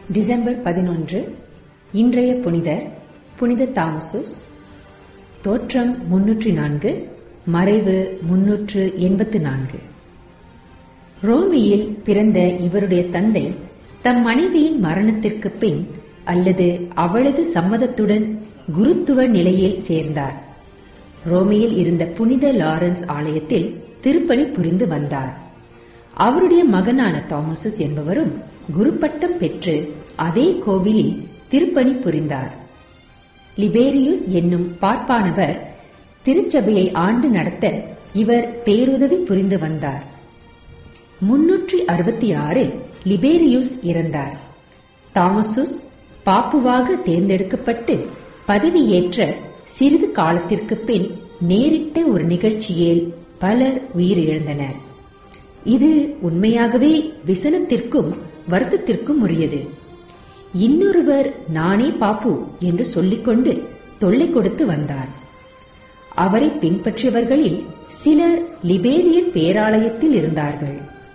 December பதினொன்று இன்றைய புனிதர் புனித தாமசுஸ் தோற்றம் முன்னூற்றி நான்கு மறைவு முன்னூற்று எண்பத்து நான்கு ரோமியில் பிறந்த இவருடைய தந்தை தம் மனைவியின் மரணத்திற்கு பின் அல்லது அவளது சம்மதத்துடன் குருத்துவ நிலையில் சேர்ந்தார் ரோமியில் இருந்த புனித லாரன்ஸ் ஆலயத்தில் திருப்பணி புரிந்து வந்தார் அவருடைய மகனான தாமசஸ் என்பவரும் குருப்பட்டம் பெற்று அதே கோவிலில் திருப்பணி புரிந்தார் லிபேரியுஸ் என்னும் பார்ப்பானவர் திருச்சபையை ஆண்டு நடத்த இவர் பேருதவி புரிந்து வந்தார் முன்னூற்றி அறுபத்தி ஆறில் லிபேரியுஸ் இறந்தார் தாமசுஸ் பாப்புவாக தேர்ந்தெடுக்கப்பட்டு பதவியேற்ற சிறிது காலத்திற்கு பின் நேரிட்ட ஒரு நிகழ்ச்சியில் பலர் உயிரிழந்தனர் இது உண்மையாகவே விசனத்திற்கும் வருத்தத்திற்கும் உரியது இன்னொருவர் நானே பாப்பு என்று சொல்லிக்கொண்டு தொல்லை கொடுத்து வந்தார் அவரை பின்பற்றியவர்களில் சிலர் லிபேரியன் பேராலயத்தில் இருந்தார்கள்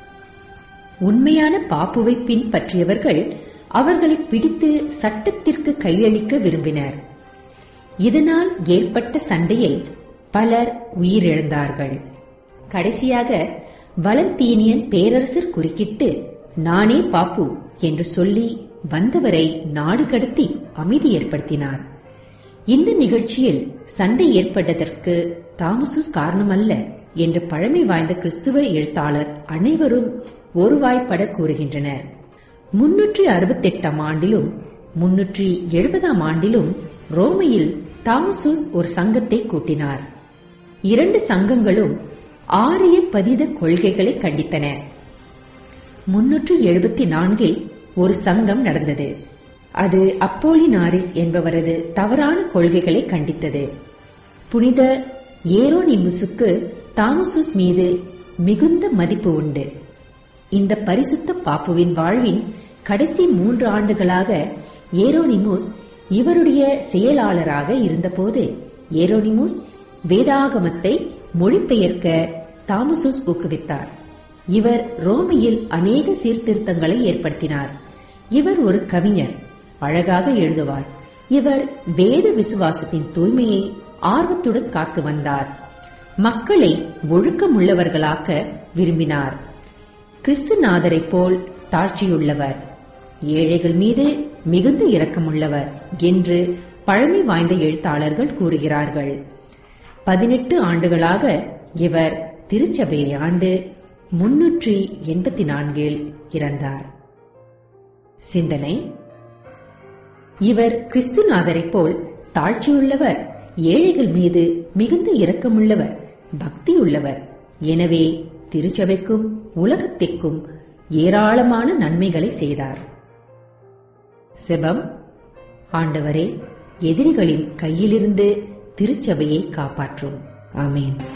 உண்மையான பாப்புவை பின்பற்றியவர்கள் அவர்களை பிடித்து சட்டத்திற்கு கையளிக்க விரும்பினர் இதனால் ஏற்பட்ட சண்டையில் பலர் உயிரிழந்தார்கள் கடைசியாக வலந்தீனியன் பேரரசர் குறுக்கிட்டு நானே பாப்பு என்று சொல்லி வந்தவரை நாடு கடத்தி அமைதி ஏற்படுத்தினார் இந்த நிகழ்ச்சியில் சண்டை ஏற்பட்டதற்கு தாமசுஸ் காரணமல்ல என்று பழமை வாய்ந்த கிறிஸ்துவ எழுத்தாளர் அனைவரும் ஒருவாய்ப்பட கூறுகின்றனர் முன்னூற்றி அறுபத்தி எட்டாம் ஆண்டிலும் முன்னூற்றி எழுபதாம் ஆண்டிலும் ரோமையில் தாமசூஸ் ஒரு சங்கத்தை கூட்டினார் இரண்டு சங்கங்களும் ஆரிய பதித கொள்கைகளை கண்டித்தன முன்னூற்று எழுபத்தி நான்கில் ஒரு சங்கம் நடந்தது அது அப்போலினாரிஸ் என்பவரது தவறான கொள்கைகளை கண்டித்தது புனித ஏரோனிமுசுக்கு தாமசுஸ் மீது மிகுந்த மதிப்பு உண்டு இந்த பரிசுத்த பாப்புவின் வாழ்வின் கடைசி மூன்று ஆண்டுகளாக ஏரோனிமுஸ் இவருடைய செயலாளராக இருந்தபோது ஏரோனிமுஸ் வேதாகமத்தை மொழிபெயர்க்க தாமசுஸ் ஊக்குவித்தார் இவர் ரோமியில் அநேக சீர்திருத்தங்களை ஏற்படுத்தினார் இவர் ஒரு கவிஞர் அழகாக எழுதுவார் இவர் வேத விசுவாசத்தின் தூய்மையை ஆர்வத்துடன் காத்து வந்தார் மக்களை ஒழுக்கமுள்ளவர்களாக்க விரும்பினார் கிறிஸ்துநாதரை போல் தாழ்ச்சியுள்ளவர் ஏழைகள் மீது மிகுந்த இரக்கமுள்ளவர் என்று பழமை வாய்ந்த எழுத்தாளர்கள் கூறுகிறார்கள் பதினெட்டு ஆண்டுகளாக இவர் திருச்சபையை ஆண்டு முன்னூற்றி எண்பத்தி நான்கில் இறந்தார் சிந்தனை இவர் கிறிஸ்துநாதரைப் போல் தாழ்ச்சியுள்ளவர் ஏழைகள் மீது மிகுந்த இரக்கமுள்ளவர் பக்தியுள்ளவர் எனவே திருச்சபைக்கும் உலகத்திற்கும் ஏராளமான நன்மைகளை செய்தார் செபம் ஆண்டவரே எதிரிகளின் கையிலிருந்து திருச்சபையை காப்பாற்றும் ஆமேன்